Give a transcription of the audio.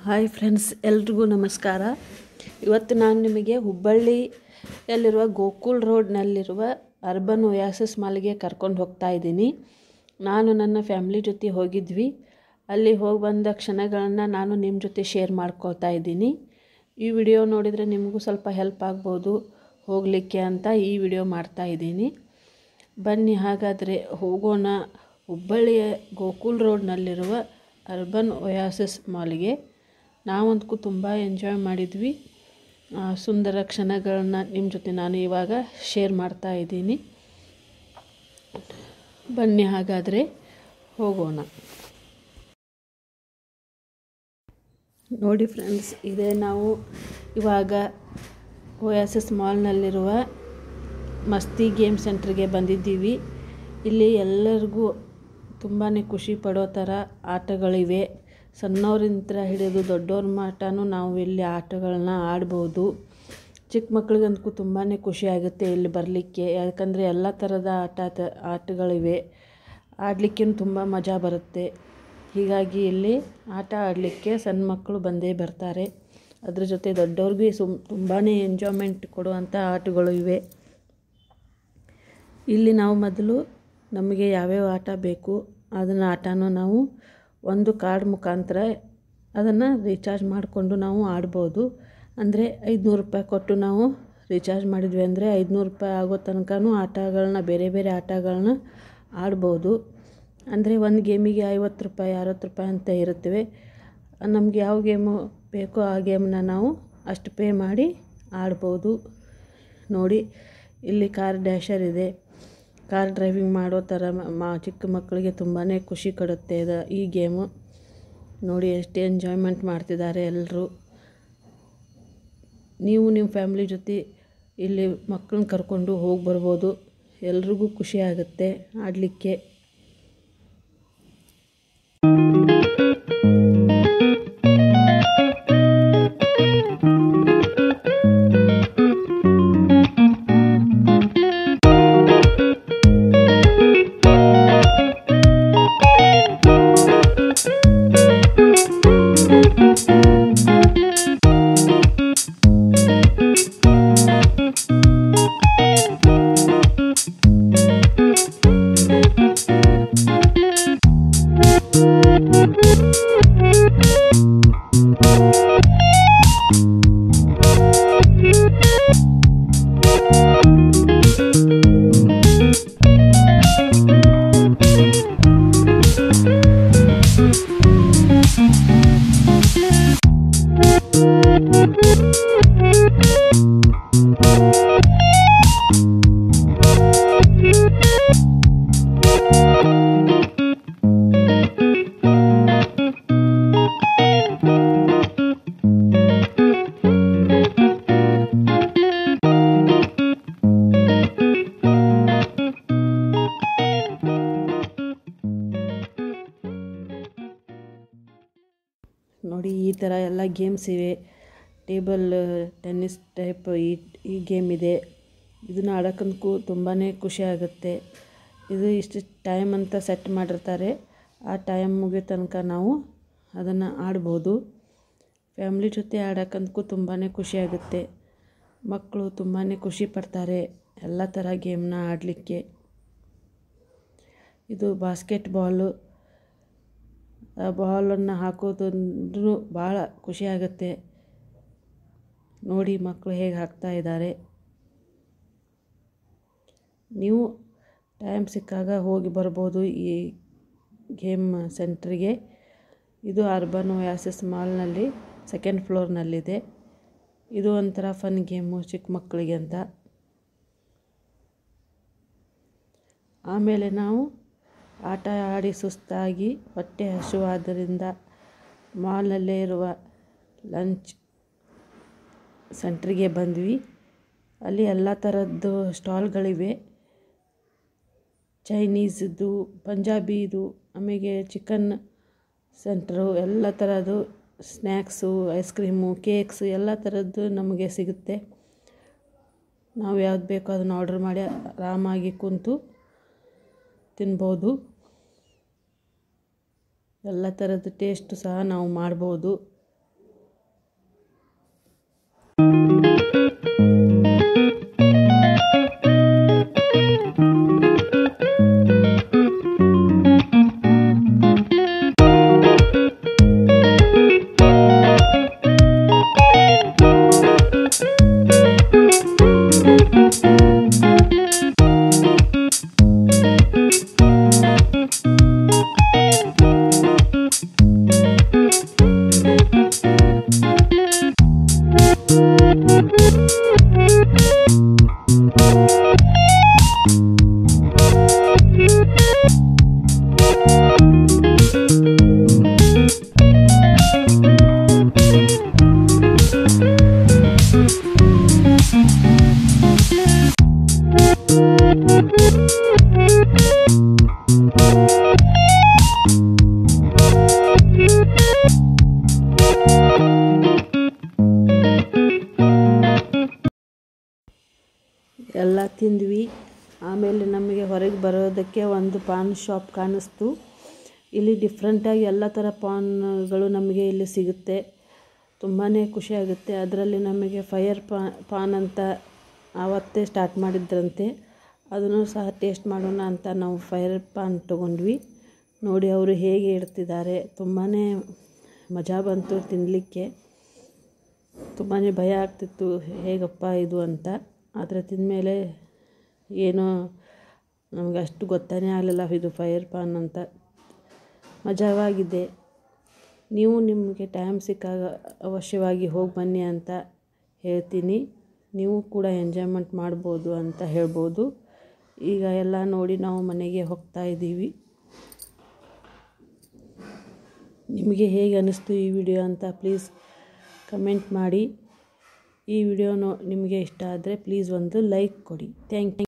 hi friends ಎಲ್ರಿಗೂ ನಮಸ್ಕಾರ ಇವತ್ತು ನಾನು ನಿಮಗೆ ಹುಬ್ಬಳ್ಳಿಯಲ್ಲಿರುವ ಗೋಕುಲ್ ರೋಡ್ನಲ್ಲಿರುವ ಅರ್ಬನ್ ಒಯಾಸಿಸ್ ಮಾಲ್ಗೆ ಕರ್ಕೊಂಡು ಹೋಗ್ತಾ ಇದ್ದೀನಿ ನಾನು ನನ್ನ ಫ್ಯಾಮ್ಲಿ ಜೊತೆ ಹೋಗಿದ್ವಿ ಅಲ್ಲಿ ಹೋಗಿ ಬಂದ ಕ್ಷಣಗಳನ್ನು ನಾನು ನಿಮ್ಮ ಜೊತೆ ಶೇರ್ ಮಾಡ್ಕೊಳ್ತಾ ಇದ್ದೀನಿ ಈ ವಿಡಿಯೋ ನೋಡಿದರೆ ನಿಮಗೂ ಸ್ವಲ್ಪ ಹೆಲ್ಪ್ ಆಗ್ಬೋದು ಹೋಗಲಿಕ್ಕೆ ಅಂತ ಈ ವಿಡಿಯೋ ಮಾಡ್ತಾ ಇದ್ದೀನಿ ಬನ್ನಿ ಹಾಗಾದರೆ ಹೋಗೋಣ ಹುಬ್ಬಳ್ಳಿಯ ಗೋಕುಲ್ ರೋಡ್ನಲ್ಲಿರುವ ಅರ್ಬನ್ ಒಯಾಸಿಸ್ ಮಾಲ್ಗೆ ನಾವಂತೂ ತುಂಬ ಎಂಜಾಯ್ ಮಾಡಿದ್ವಿ ಆ, ಸುಂದರ ಕ್ಷಣಗಳನ್ನ ನಿಮ್ಮ ಜೊತೆ ನಾನು ಇವಾಗ ಶೇರ್ ಮಾಡ್ತಾ ಇದ್ದೀನಿ ಬನ್ನಿ ಹಾಗಾದರೆ ಹೋಗೋಣ ನೋಡಿ ಫ್ರೆಂಡ್ಸ್ ಇದೇ ನಾವು ಇವಾಗ ಒಯಾಸಿಸ್ ಮಾಲ್ನಲ್ಲಿರುವ ಮಸ್ತಿ ಗೇಮ್ ಸೆಂಟ್ರಿಗೆ ಬಂದಿದ್ದೀವಿ ಇಲ್ಲಿ ಎಲ್ಲರಿಗೂ ತುಂಬಾ ಖುಷಿ ಪಡೋ ಥರ ಆಟಗಳಿವೆ ಸಣ್ಣವರಿಂದ ಹಿಡಿದು ದೊಡ್ಡವ್ರ ಮಟನೂ ನಾವು ಇಲ್ಲಿ ಆಟಗಳನ್ನ ಆಡ್ಬೋದು ಚಿಕ್ಕ ಮಕ್ಳಿಗಂತೂ ತುಂಬಾ ಖುಷಿ ಆಗುತ್ತೆ ಇಲ್ಲಿ ಬರಲಿಕ್ಕೆ ಯಾಕಂದರೆ ಎಲ್ಲ ಥರದ ಆಟ ತ- ಆಟಗಳಿವೆ ಆಡಲಿಕ್ಕೂ ತುಂಬ ಮಜಾ ಬರುತ್ತೆ ಹೀಗಾಗಿ ಇಲ್ಲಿ ಆಟ ಆಡಲಿಕ್ಕೆ ಸಣ್ಣ ಮಕ್ಕಳು ಬಂದೇ ಬರ್ತಾರೆ ಅದ್ರ ಜೊತೆ ದೊಡ್ಡವ್ರಿಗೆ ಸುಮ್ ತುಂಬಾ ಎಂಜಾಯ್ಮೆಂಟ್ ಕೊಡುವಂಥ ಆಟಗಳು ಇವೆ ಇಲ್ಲಿ ನಾವು ಮೊದಲು ನಮಗೆ ಯಾವ್ಯಾವ ಆಟ ಬೇಕು ಅದನ್ನು ಆಟನೂ ನಾವು ಒಂದು ಕಾರ್ಡ್ ಮುಖಾಂತರ ಅದನ್ನು ರೀಚಾರ್ಜ್ ಮಾಡಿಕೊಂಡು ನಾವು ಆಡ್ಬೋದು ಅಂದರೆ ಐದುನೂರು ರೂಪಾಯಿ ಕೊಟ್ಟು ನಾವು ರೀಚಾರ್ಜ್ ಮಾಡಿದ್ವಿ ಅಂದರೆ ಐದುನೂರು ರೂಪಾಯಿ ಆಗೋ ತನಕನೂ ಆಟಗಳನ್ನ ಬೇರೆ ಬೇರೆ ಆಟಗಳನ್ನ ಆಡ್ಬೋದು ಅಂದರೆ ಒಂದು ಗೇಮಿಗೆ ಐವತ್ತು ರೂಪಾಯಿ ಅರವತ್ತು ರೂಪಾಯಿ ಅಂತ ಇರುತ್ತವೆ ನಮ್ಗೆ ಯಾವ ಗೇಮು ಬೇಕೋ ಆ ಗೇಮನ್ನ ನಾವು ಅಷ್ಟು ಪೇ ಮಾಡಿ ಆಡ್ಬೋದು ನೋಡಿ ಇಲ್ಲಿ ಕಾರ್ ಡ್ಯಾಶರ್ ಇದೆ ಕಾರ್ ಡ್ರೈವಿಂಗ್ ಮಾಡೋ ಥರ ಮ- ಮಾ ಚಿಕ್ಕ ಮಕ್ಕಳಿಗೆ ತುಂಬಾ ಖುಷಿ ಕೊಡುತ್ತೆ ಇದು ಈ ಗೇಮು ನೋಡಿ ಎಷ್ಟು ಎಂಜಾಯ್ಮೆಂಟ್ ಮಾಡ್ತಿದ್ದಾರೆ ಎಲ್ಲರೂ ನೀವು ನಿಮ್ಮ ಫ್ಯಾಮ್ಲಿ ಜೊತೆ ಇಲ್ಲಿ ಮಕ್ಕಳನ್ನ ಕರ್ಕೊಂಡು ಹೋಗಿ ಬರ್ಬೋದು ಎಲ್ರಿಗೂ ಖುಷಿ ಆಗುತ್ತೆ ಆಡಲಿಕ್ಕೆ ನೋಡಿ ಈ ಥರ ಎಲ್ಲ ಗೇಮ್ಸ್ ಇವೆ ಟೇಬಲ್ ಟೆನ್ನಿಸ್ ಟೈಪ್ ಈ ಈ ಗೇಮ್ ಇದೆ ಇದನ್ನು ಆಡೋಕ್ಕಂತೂ ತುಂಬಾ ಖುಷಿ ಆಗುತ್ತೆ ಇದು ಇಷ್ಟು ಟೈಮ್ ಅಂತ ಸೆಟ್ ಮಾಡಿರ್ತಾರೆ ಆ ಟೈಮ್ ಮುಗಿಯೋ ತನಕ ನಾವು ಅದನ್ನು ಆಡ್ಬೋದು ಫ್ಯಾಮ್ಲಿ ಜೊತೆ ಆಡೋಕ್ಕಂತೂ ತುಂಬಾ ಖುಷಿ ಆಗುತ್ತೆ ಮಕ್ಕಳು ತುಂಬಾ ಖುಷಿ ಪಡ್ತಾರೆ ಎಲ್ಲ ಥರ ಗೇಮ್ನ ಆಡಲಿಕ್ಕೆ ಇದು ಬಾಸ್ಕೆಟ್ ಬಾಲು ಆ ಬಾಲನ್ನು ಹಾಕೋದಂದ್ರೂ ಭಾಳ ಖುಷಿ ಆಗುತ್ತೆ ನೋಡಿ ಮಕ್ಕಳು ಹೇಗೆ ಹಾಕ್ತಾ ಇದ್ದಾರೆ ನೀವು ಟೈಮ್ ಸಿಕ್ಕಾಗ ಹೋಗಿ ಬರ್ಬೋದು ಈ ಗೇಮ್ ಸೆಂಟ್ರಿಗೆ ಇದು ಅರ್ಬನ್ ಒಯಾಸಿಸ್ ಮಾಲ್ನಲ್ಲಿ ಸೆಕೆಂಡ್ ಫ್ಲೋರ್ನಲ್ಲಿದೆ ಇದು ಒಂಥರ ಫನ್ ಗೇಮು ಚಿಕ್ಕ ಮಕ್ಕಳಿಗೆ ಅಂತ ಆಮೇಲೆ ನಾವು ಆಟ ಆಡಿ ಸುಸ್ತಾಗಿ ಹೊಟ್ಟೆ ಹಸಿವಾದ್ದರಿಂದ ಮಾಲ್ನಲ್ಲೇ ಇರುವ ಲಂಚ್ ಸೆಂಟ್ರಿಗೆ ಬಂದ್ವಿ ಅಲ್ಲಿ ಎಲ್ಲ ಥರದ್ದು ಸ್ಟಾಲ್ಗಳಿವೆ ಚೈನೀಸ್ದು ಪಂಜಾಬಿದು ಆಮೇಲೆ ಚಿಕನ್ ಸೆಂಟ್ರು ಎಲ್ಲ ಥರದ್ದು ಸ್ನ್ಯಾಕ್ಸು ಐಸ್ ಕ್ರೀಮು ಕೇಕ್ಸು ಎಲ್ಲ ಥರದ್ದು ನಮಗೆ ಸಿಗುತ್ತೆ ನಾವು ಯಾವ್ದು ಬೇಕೋ ಅದನ್ನು ಆರ್ಡ್ರ್ ಮಾಡಿ ಆರಾಮಾಗಿ ಕೂತು ತಿನ್ಬೋದು ಎಲ್ಲ ಥರದ ಟೇಸ್ಟು ಸಹ ನಾವು ಮಾಡ್ಬೋದು ಎಲ್ಲ ತಿಂದ್ವಿ ಆಮೇಲೆ ನಮಗೆ ಹೊರಗೆ ಬರೋದಕ್ಕೆ ಒಂದು ಪಾನ್ ಶಾಪ್ ಕಾಣಿಸ್ತು ಇಲ್ಲಿ ಡಿಫ್ರೆಂಟಾಗಿ ಎಲ್ಲ ಥರ ಪಾನ್ಗಳು ನಮಗೆ ಇಲ್ಲಿ ಸಿಗುತ್ತೆ ತುಂಬಾ ಖುಷಿಯಾಗುತ್ತೆ ಅದರಲ್ಲಿ ನಮಗೆ ಫೈರ್ ಪಾ ಪಾನ್ ಅಂತ ಆವತ್ತೇ ಸ್ಟಾರ್ಟ್ ಮಾಡಿದ್ರಂತೆ ಅದನ್ನು ಸಹ ಟೇಸ್ಟ್ ಮಾಡೋಣ ಅಂತ ನಾವು ಫೈರ್ ಪಾನ್ ತೊಗೊಂಡ್ವಿ ನೋಡಿ ಅವರು ಹೇಗೆ ಇಡ್ತಿದ್ದಾರೆ ತುಂಬಾ ಮಜಾ ಬಂತು ತಿನ್ನಲಿಕ್ಕೆ ತುಂಬಾ ಭಯ ಆಗ್ತಿತ್ತು ಹೇಗಪ್ಪ ಇದು ಅಂತ ಆದರೆ ತಿಂದಮೇಲೆ ಏನೋ ನಮಗೆ ಅಷ್ಟು ಗೊತ್ತಾನೇ ಆಗಲಿಲ್ಲ ಇದು ಫೈರ್ ಪಾನ್ ಅಂತ ಮಜವಾಗಿದೆ ನೀವು ನಿಮಗೆ ಟೈಮ್ ಸಿಕ್ಕಾಗ ಅವಶ್ಯವಾಗಿ ಹೋಗಿ ಬನ್ನಿ ಅಂತ ಹೇಳ್ತೀನಿ ನೀವು ಕೂಡ ಎಂಜಾಯ್ಮೆಂಟ್ ಮಾಡ್ಬೋದು ಅಂತ ಹೇಳ್ಬೋದು ಈಗ ಎಲ್ಲ ನೋಡಿ ನಾವು ಮನೆಗೆ ಹೋಗ್ತಾ ಇದ್ದೀವಿ ನಿಮಗೆ ಹೇಗೆ ಅನ್ನಿಸ್ತು ಈ ವಿಡಿಯೋ ಅಂತ ಪ್ಲೀಸ್ ಕಮೆಂಟ್ ಮಾಡಿ ಈ ವಿಡಿಯೋ ನೋ ನಿಮಗೆ ಇಷ್ಟ ಆದರೆ ಪ್ಲೀಸ್ ಒಂದು ಲೈಕ್ ಕೊಡಿ ಥ್ಯಾಂಕ್ ಯು